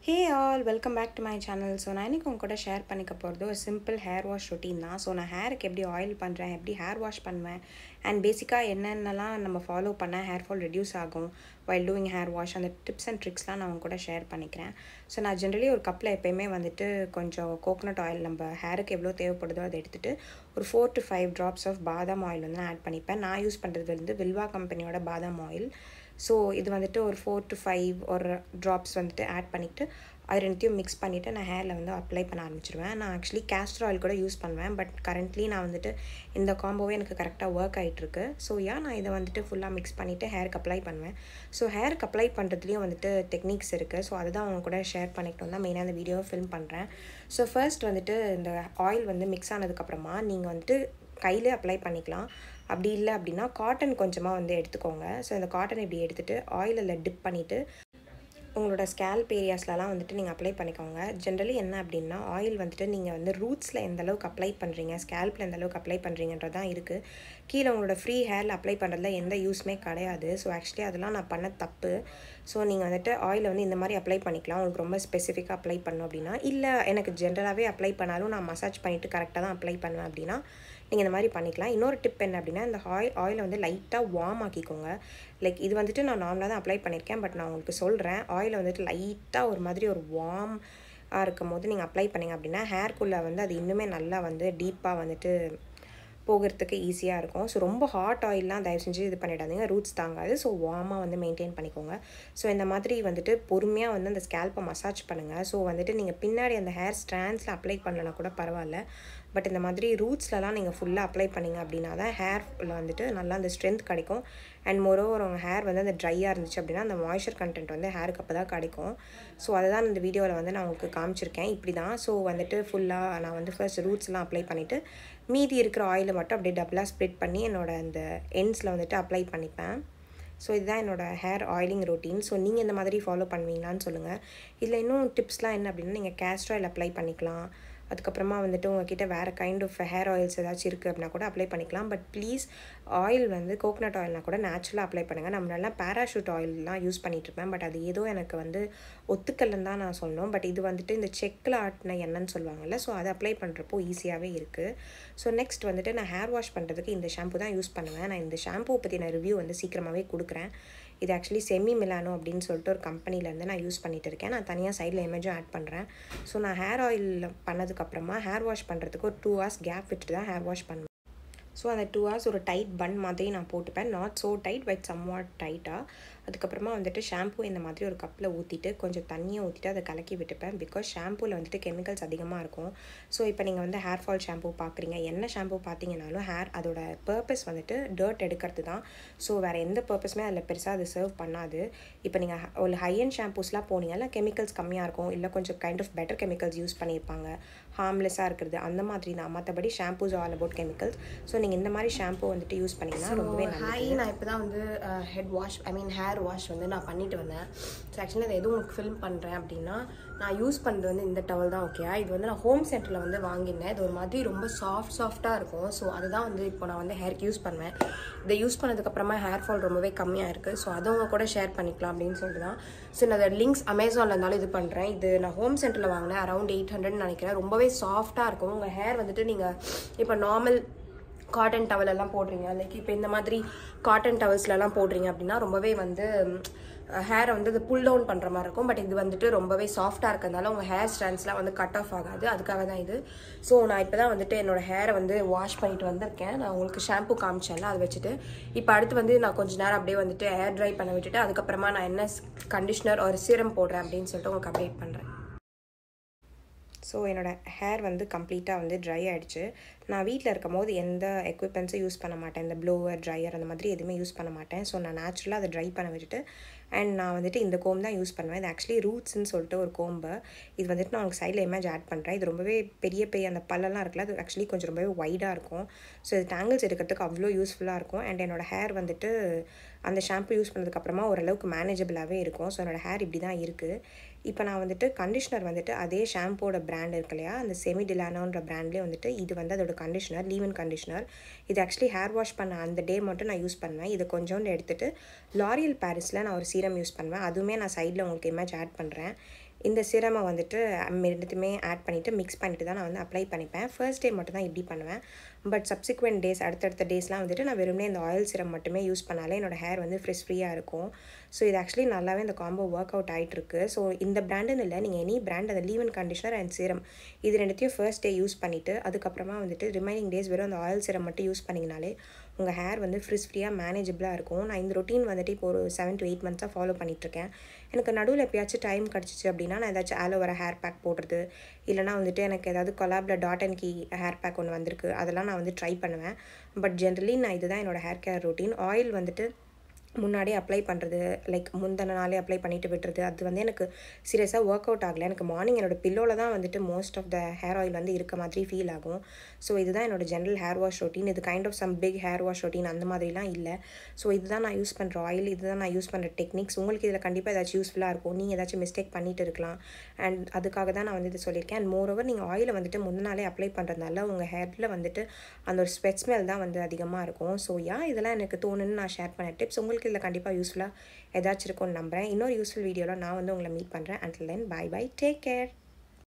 hey all welcome back to my channel so நான் இன்றைக்கி உங்க கூட ஷேர் பண்ணிக்க போகிறது ஒரு சிம்பிள் ஹேர் வாஷ் ரொட்டீன் தான் ஸோ நான் ஹேருக்கு எப்படி ஆயில் பண்ணுறேன் எப்படி ஹேர் வாஷ் பண்ணுவேன் அண்ட் பேசிக்காக என்னென்னலாம் நம்ம ஃபாலோ பண்ணால் ஹேர் ஃபால் ரெடியூஸ் ஆகும் வைல் டூயிங் ஹேர் வாஷ் அந்த டிப்ஸ் அண்ட் ட்ரிக்ஸ்லாம் நான் உங்க கூட ஷேர் பண்ணிக்கிறேன் ஸோ நான் ஜென்ரலி ஒரு கப்பில் எப்போயுமே வந்துட்டு கொஞ்சம் கோகனட் ஆயில் நம்ம ஹேருக்கு எவ்வளோ தேவைப்படுதோ அதை எடுத்துகிட்டு ஒரு four to five drops of பாதாம் ஆயில் வந்து நான் ஆட் பண்ணிப்பேன் நான் யூஸ் பண்ணுறது வந்து வில்வா கம்பெனியோட பாதாம் ஆயில் ஸோ இது வந்துட்டு ஒரு ஃபோர் டு ஃபைவ் ஒரு ட்ராப்ஸ் வந்துட்டு ஆட் பண்ணிவிட்டு அது ரெண்டுத்தையும் மிக்ஸ் பண்ணிவிட்டு நான் ஹேரில் வந்து அப்ளை பண்ண ஆரம்பிச்சிருவேன் நான் ஆக்சுவலி கேஸ்டர் ஆயில் கூட யூஸ் பண்ணுவேன் பட் கரண்ட்லி நான் வந்துட்டு இந்த காம்போவே எனக்கு கரெக்டாக ஒர்க் ஆகிட்டுருக்கு ஸோ யா நான் இதை வந்துட்டு ஃபுல்லாக மிக்ஸ் பண்ணிவிட்டு ஹேருக்கு அப்ளை பண்ணுவேன் ஸோ ஹேருக்கு அப்ளை பண்ணுறதுலேயும் வந்துட்டு டெக்னிக்ஸ் இருக்குது ஸோ அதுதான் அவங்க கூட ஷேர் பண்ணிக்கிட்டோம் தான் மெயினாக அந்த வீடியோவை ஃபில்ம் பண்ணுறேன் ஸோ ஃபர்ஸ்ட் வந்துட்டு இந்த ஆயில் வந்து மிக்ஸ் ஆனதுக்கப்புறமா நீங்கள் வந்துட்டு கையிலே அப்ளை பண்ணிக்கலாம் அப்படி இல்லை அப்படின்னா காட்டன் கொஞ்சமாக வந்து எடுத்துக்கோங்க ஸோ இந்த காட்டன் இப்படி எடுத்துகிட்டு ஆயிலில் டிப் பண்ணிவிட்டு உங்களோட ஸ்கேல்ப் ஏரியாஸ்லலாம் வந்துட்டு நீங்கள் அப்ளை பண்ணிக்கோங்க ஜென்ரலி என்ன அப்படின்னா ஆயில் வந்துட்டு நீங்கள் வந்து ரூட்ஸில் எந்த அளவுக்கு அப்ளை பண்ணுறீங்க ஸ்கேல்ப்பில் எந்த அளவுக்கு அப்ளை பண்ணுறீங்கன்றது தான் இருக்குது கீழே உங்களோட ஃப்ரீ ஹேரில் அப்ளை பண்ணுறதுல எந்த யூஸுமே கிடையாது ஸோ ஆக்சுவலி அதெல்லாம் நான் பண்ண தப்பு ஸோ நீங்கள் வந்துட்டு ஆயிலை வந்து இந்த மாதிரி அப்ளை பண்ணிக்கலாம் உங்களுக்கு ரொம்ப ஸ்பெசிஃபிக்காக அப்ளை பண்ணணும் அப்படின்னா இல்லை எனக்கு ஜென்ரலாகவே அப்ளை பண்ணாலும் நான் மசாஜ் பண்ணிவிட்டு கரெக்டாக தான் அப்ளை பண்ணுவேன் அப்படின்னா நீங்கள் இந்த மாதிரி பண்ணிக்கலாம் இன்னொரு டிப் என்ன அப்படின்னா இந்த ஆயில் ஆயிலை வந்து லைட்டாக வார்ம் ஆக்கிக்கோங்க லைக் இது வந்துட்டு நான் நார்மலாக தான் அப்ளை பண்ணியிருக்கேன் பட் நான் உங்களுக்கு சொல்கிறேன் ஆயிலை வந்துட்டு லைட்டாக ஒரு மாதிரி ஒரு வார்ம் இருக்கும் போது நீங்கள் அப்ளை பண்ணிங்க அப்படின்னா ஹேர்க்குள்ளே வந்து அது இன்னுமே நல்லா வந்து டீப்பாக வந்துட்டு போகிறதுக்கு ஈஸியாக இருக்கும் ஸோ ரொம்ப ஹாட் ஆயிலெலாம் தயவு செஞ்சு இது பண்ணிடாதீங்க ரூட்ஸ் தாங்காது ஸோ வார்மாக வந்து மெயின்டைன் பண்ணிக்கோங்க ஸோ இந்த மாதிரி வந்துட்டு பொறுமையாக வந்து அந்த ஸ்கேல்ப்பை மசாஜ் பண்ணுங்கள் ஸோ வந்துட்டு நீங்கள் பின்னாடி அந்த ஹேர் ஸ்ட்ராண்ட்ஸில் அப்ளை பண்ணலனா கூட பரவாயில்ல பட் இந்த மாதிரி ரூட்ஸ்லலாம் நீங்கள் ஃபுல்லாக அப்ளை பண்ணிங்க அப்படின்னா தான் ஹேரில் வந்துட்டு நல்லா அந்த ஸ்ட்ரென்த் கிடைக்கும் அண்ட் மோரோவர் உங்கள் ஹேர் வந்து அந்த ட்ரையாக இருந்துச்சு அப்படின்னா அந்த மாய்ஸ்சர் கண்டென்ட் வந்து ஹேருக்கு அப்போ தான் கிடைக்கும் ஸோ அதை தான் இந்த வீடியோவில் வந்து நான் உங்களுக்கு காமிச்சிருக்கேன் இப்படி தான் ஸோ வந்துட்டு ஃபுல்லாக நான் வந்து ஃபர்ஸ்ட் ரூட்ஸ்லாம் அப்ளை பண்ணிவிட்டு மீதி இருக்கிற ஆயிலை மட்டும் அப்படியே டபுளாக ஸ்ப்ளிட் பண்ணி என்னோடய அந்த எண்ட்ஸில் வந்துட்டு அப்ளை பண்ணிப்பேன் ஸோ இதுதான் என்னோடய ஹேர் ஆயிலிங் ரொட்டீன் ஸோ நீங்கள் இந்த மாதிரி ஃபாலோ பண்ணுவீங்களான்னு சொல்லுங்கள் இதில் இன்னும் டிப்ஸ்லாம் என்ன அப்படின்னா நீங்கள் கேஸ்டர் ஆயில் அப்ளை பண்ணிக்கலாம் அதுக்கப்புறமா வந்துட்டு உங்ககிட்ட வேறு கைண்ட் ஆஃப் ஹேர் ஆயில்ஸ் ஏதாச்சும் இருக்குது அப்படின்னா கூட அப்ளை பண்ணிக்கலாம் பட் ப்ளீஸ் ஆயில் வந்து கோகனட் ஆயில்னா கூட நேச்சுரலாக அப்ளை பண்ணுங்கள் நம்மளெல்லாம் பேராஷூட் ஆயிலெலாம் யூஸ் பண்ணிகிட்ருப்பேன் பட் அது ஏதோ எனக்கு வந்து ஒத்துக்கலன்னு தான் நான் சொன்னோம் பட் இது வந்துட்டு இந்த செக்கில் ஆட்டின எண்ணெய்னு சொல்லுவாங்கல்ல ஸோ அதை அப்ளை பண்ணுறப்போ ஈஸியாகவே இருக்குது ஸோ நெக்ஸ்ட் வந்துட்டு நான் ஹேர் வாஷ் பண்ணுறதுக்கு இந்த ஷாம்பு தான் யூஸ் பண்ணுவேன் நான் இந்த ஷாம்பு பற்றின ரிவ்யூ வந்து சீக்கிரமாகவே கொடுக்குறேன் இது ஆக்சுவலி செமி மிலானோ அப்படின்னு சொல்லிட்டு ஒரு கம்பெனிலேருந்து நான் யூஸ் பண்ணிகிட்டு இருக்கேன் நான் தனியாக சைடில் இமேஜும் ஆட் பண்ணுறேன் ஸோ நான் ஹேர் ஆயில் பண்ணதுக்கப்புறமா ஹேர் வாஷ் பண்ணுறதுக்கு ஒரு டூ ஹவர்ஸ் கேப் விட்டுட்டு தான் ஹேர் வாஷ் பண்ணுவேன் ஸோ அந்த டூ ஹவர்ஸ் ஒரு டைட் பன் மாதிரி நான் போட்டுப்பேன் not so tight but somewhat டைட்டாக அதுக்கப்புறமா வந்துட்டு ஷாம்பு இந்த மாதிரி ஒரு கப்பில் ஊற்றிட்டு கொஞ்சம் தண்ணியை ஊற்றிட்டு அதை கலக்கி விட்டுப்பேன் பிகாஸ் ஷாம்பூவில் வந்துட்டு கெமிக்கல்ஸ் அதிகமாக இருக்கும் ஸோ இப்போ நீங்கள் வந்து ஹேர் ஃபால் ஷாம்பு பார்க்குறீங்க என்ன ஷாம்பு பார்த்தீங்கனாலும் ஹேர் அதோட பர்பஸ் வந்துட்டு டர்ட் எடுக்கிறது தான் ஸோ வேறு எந்த பர்பஸுமே அதில் பெருசாக அது சர்வ் பண்ணாது இப்போ நீங்கள் ஒரு ஹை அண்ட் ஷாம்பூஸ்லாம் போனீங்கன்னா கெமிக்கல்ஸ் கம்மியாக இருக்கும் இல்லை கொஞ்சம் kind of better chemicals use பண்ணியிருப்பாங்க ஹார்ம்லெஸ்ஸாக இருக்கிறது அந்த மாதிரி தான் மற்றபடி shampoos all about chemicals so நீங்கள் இந்த மாதிரி ஷாம்பு வந்துட்டு யூஸ் பண்ணிங்கன்னா ரொம்பவே ஹாய் நான் இப்போ தான் வந்து head wash I mean hair wash வந்து நான் பண்ணிட்டு வந்தேன் ஸோ ஆக்சுவலி அதை எதுவும் உங்களுக்கு ஃபில்ம் பண்ணுறேன் அப்படின்னா நான் யூஸ் பண்ணுறது வந்து இந்த டவல் தான் ஓகே இது வந்து நான் ஹோம் சென்டரில் வந்து வாங்கினேன் இது ஒரு மாதிரி ரொம்ப சாஃப்ட் சாஃப்டாக இருக்கும் ஸோ அதுதான் வந்து இப்போ நான் வந்து ஹேருக்கு யூஸ் பண்ணுவேன் இதை யூஸ் பண்ணதுக்கப்புறமா ஹேர் ஃபால் ரொம்பவே கம்மியாக இருக்குது ஸோ அதை உங்க கூட ஷேர் பண்ணிக்கலாம் அப்படின்னு சொல்லிட்டு தான் ஸோ நான் அதை லிங்க்ஸ் அமேசானில் இருந்தாலும் இது பண்ணுறேன் இது நான் ஹோம் சென்டரில் வாங்கினேன் அரௌண்ட் எயிட் ஹண்ட்ரட்னு நினைக்கிறேன் ரொம்பவே சாஃப்டாக இருக்கும் உங்கள் ஹேர் வந்துட்டு நீங்கள் இப்போ நார்மல் காட்டன் டவல் எல்லாம் போடுறீங்க லைக் இப்போ இந்த மாதிரி காட்டன் டவல்ஸ்லலாம் போடுறீங்க அப்படின்னா ரொம்பவே வந்து ஹேரை வந்து அது புல் டவுன் பண்ணுற மாதிரி இருக்கும் பட் இது வந்துட்டு ரொம்பவே சாஃப்டாக இருக்கிறதுனால உங்கள் ஹேர் ஸ்டாண்ட்ஸ்லாம் வந்து கட் ஆஃப் ஆகாது அதுக்காக தான் இது ஸோ நான் இப்போ தான் வந்துட்டு என்னோடய ஹேரை வந்து வாஷ் பண்ணிட்டு வந்திருக்கேன் நான் உங்களுக்கு ஷாம்பு காமிச்சேன்ல அதை வச்சுட்டு இப்போ அடுத்து வந்து நான் கொஞ்ச நேரம் அப்படியே வந்துட்டு ஹேர் ட்ரை பண்ண விட்டுட்டு அதுக்கப்புறமா நான் என்ன கண்டிஷ்னர் ஒரு சீரம் போடுறேன் அப்படின்னு சொல்லிட்டு உங்களுக்கு அப்டேட் பண்ணுறேன் ஸோ என்னோடய ஹேர் வந்து கம்ப்ளீட்டாக வந்து ட்ரை ஆகிடுச்சு நான் வீட்டில் இருக்கும் போது எந்த எக்யூப்மெண்ட்ஸும் யூஸ் பண்ண மாட்டேன் இந்த ப்ளோவர் ட்ரையர் அந்த மாதிரி எதுவுமே யூஸ் பண்ண மாட்டேன் ஸோ நான் நேச்சுரலாக அதை ட்ரை பண்ண விட்டுட்டு அண்ட் நான் வந்துட்டு இந்த கோம் தான் யூஸ் பண்ணுவேன் இது ஆக்சுவலி ரூட்ஸ்ன்னு சொல்லிட்டு ஒரு கோம்பு இது வந்துட்டு நான் உங்களுக்கு சைடில் இமேஜ் ஆட் பண்ணுறேன் இது ரொம்பவே பெரிய பெரிய அந்த பல்லெல்லாம் இருக்குல்ல அது ஆக்சுவலி கொஞ்சம் ரொம்பவே வைடாக இருக்கும் ஸோ இது டேங்கிள்ஸ் எடுக்கிறதுக்கு அவ்வளோ யூஸ்ஃபுல்லாக இருக்கும் அண்ட் என்னோடய ஹேர் வந்துட்டு அந்த ஷாம்பு யூஸ் பண்ணதுக்கப்புறமா ஓரளவுக்கு மேனேஜபிளாகவே இருக்கும் ஸோ என்னோடய ஹேர் இப்படி தான் இருக்குது இப்போ நான் வந்துட்டு கண்டிஷ்னர் வந்துட்டு அதே ஷாம்போட பிராண்ட் இருக்கு இல்லையா அந்த செமி டிலானோன்ற பிராண்ட்லேயே வந்துட்டு இது வந்து அதோட கண்டிஷ்னர் லீவன் கண்டிஷ்னர் இது ஆக்சுவலி ஹேர் வாஷ் பண்ண அந்த டே மட்டும் நான் யூஸ் பண்ணுவேன் இதை கொஞ்சோண்டு எடுத்துகிட்டு லாரியல் பாரிஸில் நான் ஒரு சீரம் யூஸ் பண்ணுவேன் அதுவுமே நான் சைடில் உங்களுக்கு இமேஜ் ஆட் பண்ணுறேன் இந்த சிரமை வந்துட்டு ரெண்டுத்துமே ஆட் பண்ணிவிட்டு மிக்ஸ் பண்ணிட்டு தான் நான் வந்து அப்ளை பண்ணிப்பேன் ஃபர்ஸ்ட் டே மட்டும் தான் இப்படி பண்ணுவேன் பட் சப்சிக்வெண்ட் டேஸ் அடுத்தடுத்த டேஸ்லாம் வந்துட்டு நான் வெறுமனே இந்த ஆயில் சிரம் மட்டுமே யூஸ் பண்ணாலே என்னோடய ஹேர் வந்து ஃப்ரெஷ் ஃப்ரீயாக இருக்கும் ஸோ இது ஆக்சுவலி நல்லாவே இந்த காம்போ ஒர்க் அவுட் ஆகிட்டு இருக்கு ஸோ இந்த பிராண்டுன்னு இல்லை நீங்கள் எனி பிராண்ட் அந்த லீவன் கண்டிஷனர் அண்ட் சீரம் இது ரெண்டுத்தையும் ஃபர்ஸ்ட் டே யூஸ் பண்ணிவிட்டு அதுக்கப்புறமா வந்துட்டு ரிமைனிங் டேஸ் வெறும் அந்த ஆயில் சிரம் மட்டும் யூஸ் பண்ணிங்கனாலே உங்கள் ஹேர் வந்து ஃப்ரிஸ் ஃப்ரீயாக மேனேஜபிளாக இருக்கும் நான் இந்த ரொட்டீன் வந்துட்டு இப்போ ஒரு செவன் டு எயிட் மந்த்ஸாக ஃபாலோ பண்ணிகிட்ருக்கேன் எனக்கு நடுவில் எப்பயாச்சும் டைம் கிடச்சிச்சு அப்படின்னா நான் ஏதாச்சும் ஆலோவேரா ஹேர் பேக் போடுறது இல்லைனா வந்துட்டு எனக்கு ஏதாவது கொலாபில் dot and key hair pack ஒன்று வந்திருக்கு அதெல்லாம் நான் வந்து ட்ரை பண்ணுவேன் பட் ஜென்ரலி நான் இதுதான் என்னோடய ஹேர் கேர் ரொட்டீன் ஆயில் வந்துட்டு முன்னாடியே அப்ளை பண்ணுறது லைக் முந்தின நாளே அப்ளை பண்ணிட்டு விட்டுறது அது வந்து எனக்கு சீரியஸாக ஒர்க் அவுட் ஆகலை எனக்கு மார்னிங் என்னோட பில்லோவில் தான் வந்துட்டு most of the hair oil வந்து இருக்க மாதிரி ஃபீல் ஆகும் ஸோ இதுதான் என்னோட ஜென்ரல் ஹேர் வாஷ் ரொட்டீன் இது kind of some big hair wash routine அந்த மாதிரிலாம் இல்லை ஸோ இதுதான் நான் யூஸ் பண்ணுற ஆயில் இதுதான் நான் யூஸ் பண்ணுற டெக்னிக்ஸ் உங்களுக்கு இதில் கண்டிப்பாக ஏதாச்சும் யூஸ்ஃபுல்லாக இருக்கும் நீங்கள் ஏதாச்சும் மிஸ்டேக் பண்ணிட்டு இருக்கலாம் அண்ட் அதுக்காக தான் நான் வந்து இது சொல்லியிருக்கேன் அண்ட் மோர் ஓவர் நீங்கள் ஆயிலை வந்துட்டு முந்தின நாளே அப்ளை பண்ணுறதுனால உங்கள் ஹேரில் வந்துட்டு அந்த ஒரு ஸ்வெட் ஸ்மெல் தான் வந்து அதிகமாக இருக்கும் ஸோ யா இதெல்லாம் எனக்கு தோணுன்னு நான் ஷேர் பண்ண டிப்ஸ் உங்களுக்கு இதில் கண்டிப்பாக யூஸ்ஃபுல்லாக ஏதாச்சும் இருக்கும்னு நம்புகிறேன் இன்னொரு யூஸ்ஃபுல் வீடியோவில் நான் வந்து உங்களை மீட் பண்ணுறேன் until then bye bye take care